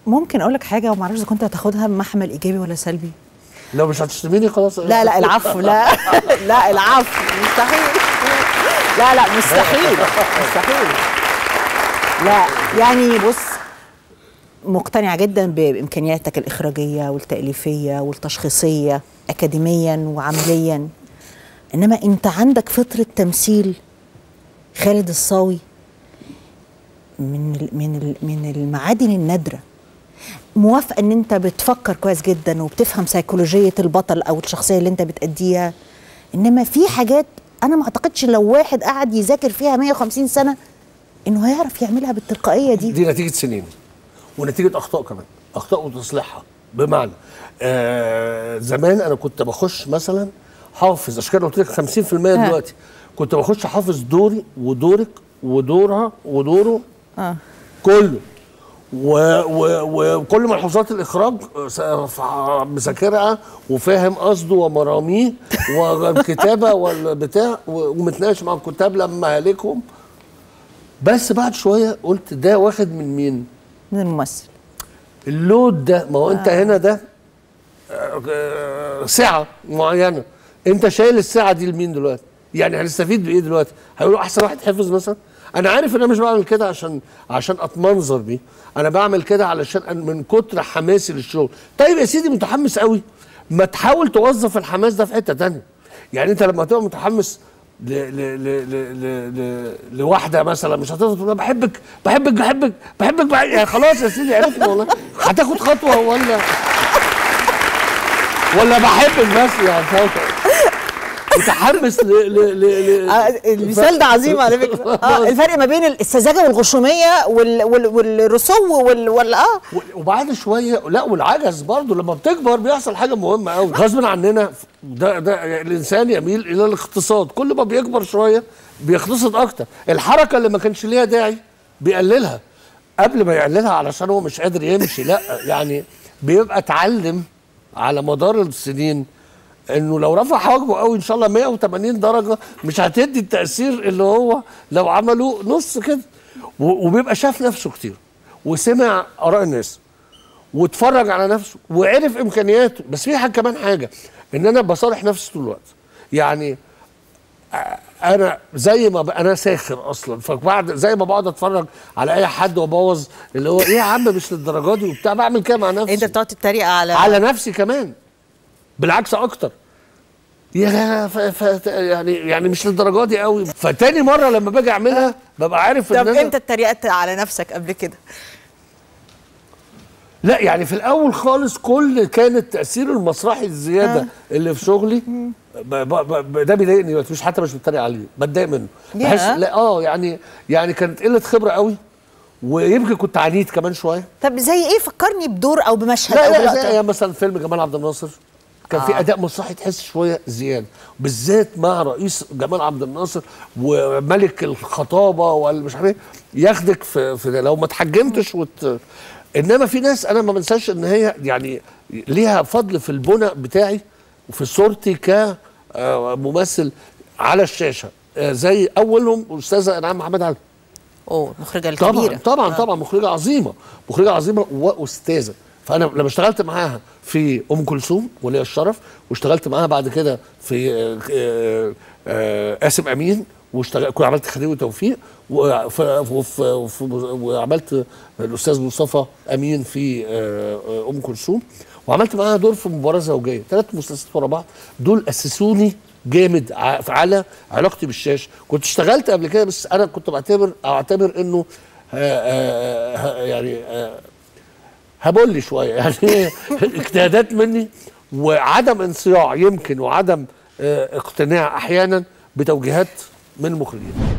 ممكن اقول لك حاجه وما اعرفش اذا كنت هتاخدها بمحمل ايجابي ولا سلبي لو مش هتشتميني خلاص لا لا العفو لا لا العفو مستحيل لا لا مستحيل مستحيل لا يعني بص مقتنعة جدا بإمكانياتك الإخراجية والتأليفية والتشخيصية أكاديميا وعمليا إنما أنت عندك فطرة تمثيل خالد الصاوي من ال من ال من المعادن النادرة موافقة إن أنت بتفكر كويس جدا وبتفهم سيكولوجية البطل أو الشخصية اللي أنت بتأديها إنما في حاجات أنا ما أعتقدش لو واحد قعد يذاكر فيها 150 سنة إنه هيعرف يعملها بالتلقائية دي دي نتيجه سنين ونتيجه اخطاء كمان اخطاء وتصليحها بمعنى آه زمان انا كنت بخش مثلا حافظ عشان كده قلت لك 50% دلوقتي كنت بخش حافظ دوري ودورك ودورها ودوره آه. كله و- و- وكل ملحوظات الاخراج س- ف- مذاكرها وفاهم قصده ومراميه والكتابه والبتاع و- ومتناقش مع الكتاب لما هالكهم بس بعد شويه قلت ده واخد من مين؟ من الممثل اللود ده ما هو انت هنا ده آه، آه، سعه معينه انت شايل السعه دي لمين دلوقتي؟ يعني هنستفيد بايه دلوقتي؟ هيقولوا احسن واحد حفظ مثلا؟ انا عارف ان انا مش بعمل كده عشان عشان اتمنظر بيه، انا بعمل كده علشان أن- من كتر حماسي للشغل، طيب يا سيدي متحمس قوي ما تحاول توظف الحماس ده في حته تانية. يعني انت لما تبقى متحمس ل ل ل ل ل ل لواحده مثلا مش هتفضل تقول لها بحبك بحبك بحبك بحبك بحبك يعني خلاص يا سيدي عرفنا والله هتاخد خطوه ولا ولا بحبك بس يعني فاهم؟ متحمس ل ل ل ل آه، المثال ده عظيم على فكره اه الفرق ما بين السذاجه والغشوميه وال وال والرسو وال, وال اه وبعد شويه لا والعجز برضه لما بتكبر بيحصل حاجه مهمه قوي غصب عننا ده ده الانسان يميل الى الاقتصاد كل ما بيكبر شويه بيقتصد اكتر الحركه اللي ما كانش ليها داعي بيقللها قبل ما يقللها علشان هو مش قادر يمشي لا يعني بيبقى اتعلم على مدار السنين انه لو رفع حواجبه قوي ان شاء الله 180 درجه مش هتدي التاثير اللي هو لو عملوا نص كده و- وبيبقى شاف نفسه كتير وسمع اراء الناس واتفرج على نفسه وعرف امكانياته بس في حاجه كمان حاجه ان انا بصالح نفسي طول الوقت يعني آه، انا زي ما ب... انا ساخر اصلا فبعد زي ما بقعد اتفرج على اي حد وابوظ اللي هو ايه يا عم مش للدرجه دي وبتاع بعمل كده مع نفسي انت بتقعد تتريق على على نفسي كمان بالعكس اكتر يا ف... ف... يعني يعني مش للدرجه دي قوي فتاني مره لما باجي اعملها ببقى عارف طب ان انا امتى اتريقت على نفسك قبل كده لا يعني في الاول خالص كل كان التاثير المسرحي الزياده آه. اللي في شغلي ب... ب... ب... ده بيضايقني دلوقتي مش حتى مش بتريق عليه بتضايق منه ياه. بحس لا اه يعني يعني كانت قله خبره قوي ويمكن كنت عنيد كمان شويه طب زي ايه فكرني بدور او بمشهد لا او لا بلقطة. زي ايام مثلا فيلم جمال عبد الناصر كان في آه. اداء مسرحي تحس شويه زياده بالذات مع رئيس جمال عبد الناصر وملك الخطابه والمش عارف ايه ياخدك في, في ده لو ما اتحجمتش وت... انما في ناس انا ما بنساش ان هي يعني ليها فضل في البنى بتاعي وفي صورتي كممثل على الشاشه آه، زي اولهم الاستاذه انعام محمد علي اوه المخرجه طبعا الكبيره طبعا طبعا مخرجه عظيمه مخرجه عظيمه واستاذه فانا لما اشتغلت معاها في ام كلثوم ولي الشرف واشتغلت معاها بعد كده في آه، آه، آه، قاسم امين واشتغل كنت عملت خديوي توفيق وف- وف- وف- وعملت الاستاذ مصطفى امين في آه، آه، ام كلثوم وعملت معاها دور في مباراه زوجيه ثلاث مسلسلات ورا بعض دول اسسوني جامد ع- على علاقتي بالشاشه كنت اشتغلت قبل كده بس انا كنت بعتبر اعتبر انه آه، آه، آه، يعني آه، هبولي شويه يعني اجتهادات مني وعدم انصياع يمكن وعدم آه، اقتناع احيانا بتوجيهات من المخرجين